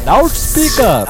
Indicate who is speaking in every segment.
Speaker 1: loud speaker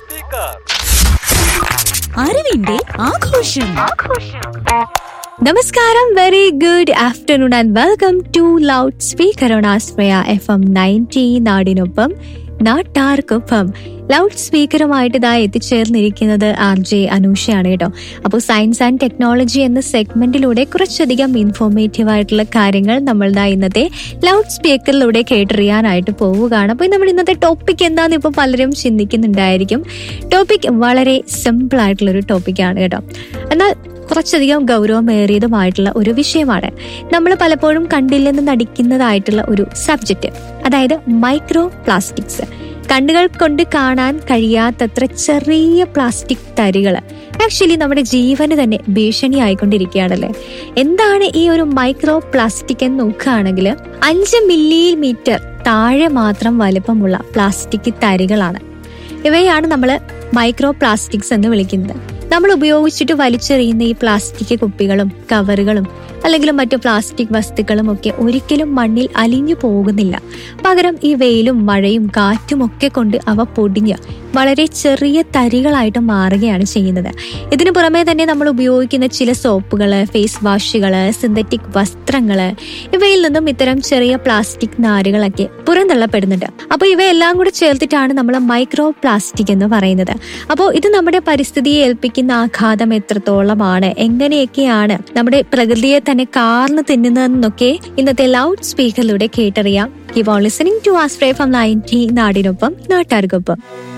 Speaker 2: അറിവിന്റെ ആഘോഷം
Speaker 3: നമസ്കാരം very good afternoon and welcome to loud speaker on ആസ്പ്രയ എഫ് എം നയൻറ്റി നാടിനൊപ്പം നാട്ടാർക്കൊപ്പം ലൗഡ് സ്പീക്കറുമായിട്ട് ഇതാ എത്തിച്ചേർന്നിരിക്കുന്നത് ആർ ജെ അനൂഷയാണ് കേട്ടോ അപ്പോൾ സയൻസ് ആൻഡ് ടെക്നോളജി എന്ന സെഗ്മെന്റിലൂടെ കുറച്ചധികം ഇൻഫോർമേറ്റീവ് ആയിട്ടുള്ള കാര്യങ്ങൾ നമ്മൾ ദാ ഇന്നത്തെ ലൗഡ് സ്പീക്കറിലൂടെ കേട്ടറിയാനായിട്ട് പോവുകയാണ് അപ്പോൾ നമ്മൾ ഇന്നത്തെ ടോപ്പിക് എന്താണെന്ന് ഇപ്പോൾ പലരും ചിന്തിക്കുന്നുണ്ടായിരിക്കും ടോപ്പിക് വളരെ സിമ്പിൾ ആയിട്ടുള്ള ഒരു ടോപ്പിക്കാണ് കേട്ടോ എന്നാൽ കുറച്ചധികം ഗൗരവമേറിയതുമായിട്ടുള്ള ഒരു വിഷയമാണ് നമ്മൾ പലപ്പോഴും കണ്ടില്ലെന്ന് നടിക്കുന്നതായിട്ടുള്ള ഒരു സബ്ജക്റ്റ് അതായത് മൈക്രോ പ്ലാസ്റ്റിക്സ് കണ്ണുകൾ കൊണ്ട് കാണാൻ കഴിയാത്തത്ര ചെറിയ പ്ലാസ്റ്റിക് തരികൾ ആക്ച്വലി നമ്മുടെ ജീവന് തന്നെ ഭീഷണിയായിക്കൊണ്ടിരിക്കുകയാണല്ലേ എന്താണ് ഈ ഒരു മൈക്രോ പ്ലാസ്റ്റിക് എന്ന് നോക്കുകയാണെങ്കിൽ അഞ്ച് മില്ലിമീറ്റർ താഴെ മാത്രം വലുപ്പമുള്ള പ്ലാസ്റ്റിക് തരികളാണ് ഇവയാണ് നമ്മൾ മൈക്രോ പ്ലാസ്റ്റിക്സ് എന്ന് വിളിക്കുന്നത് നമ്മൾ ഉപയോഗിച്ചിട്ട് വലിച്ചെറിയുന്ന ഈ പ്ലാസ്റ്റിക് കുപ്പികളും കവറുകളും അല്ലെങ്കിൽ മറ്റു പ്ലാസ്റ്റിക് വസ്തുക്കളും ഒക്കെ ഒരിക്കലും മണ്ണിൽ അലിഞ്ഞു പോകുന്നില്ല പകരം ഈ വെയിലും മഴയും കാറ്റും ഒക്കെ കൊണ്ട് അവ പൊടിഞ്ഞ് വളരെ ചെറിയ തരികളായിട്ട് മാറുകയാണ് ചെയ്യുന്നത് ഇതിനു പുറമെ തന്നെ നമ്മൾ ഉപയോഗിക്കുന്ന ചില സോപ്പുകള് ഫേസ് വാഷുകള് സിന്തറ്റിക് വസ്ത്രങ്ങള് ഇവയിൽ നിന്നും ഇത്തരം ചെറിയ പ്ലാസ്റ്റിക് നാരുകളൊക്കെ പുറന്തള്ളപ്പെടുന്നുണ്ട് അപ്പോൾ ഇവയെല്ലാം കൂടി ചേർത്തിട്ടാണ് നമ്മൾ മൈക്രോ പ്ലാസ്റ്റിക് എന്ന് പറയുന്നത് അപ്പോൾ ഇത് നമ്മുടെ പരിസ്ഥിതിയെ ഏൽപ്പിക്കുന്ന ആഘാതം എത്രത്തോളമാണ് എങ്ങനെയൊക്കെയാണ് നമ്മുടെ പ്രകൃതിയെ തന്നെ കാർന്ന് തിന്നുന്നതെന്നൊക്കെ ഇന്നത്തെ ലൗഡ് സ്പീക്കറിലൂടെ കേട്ടറിയാം കീപ് ഓൺ ലിസണിംഗ് ടു ആസ്ട്രേ ഫ്രം നയൻറ്റി നാടിനൊപ്പം നാട്ടാർക്കൊപ്പം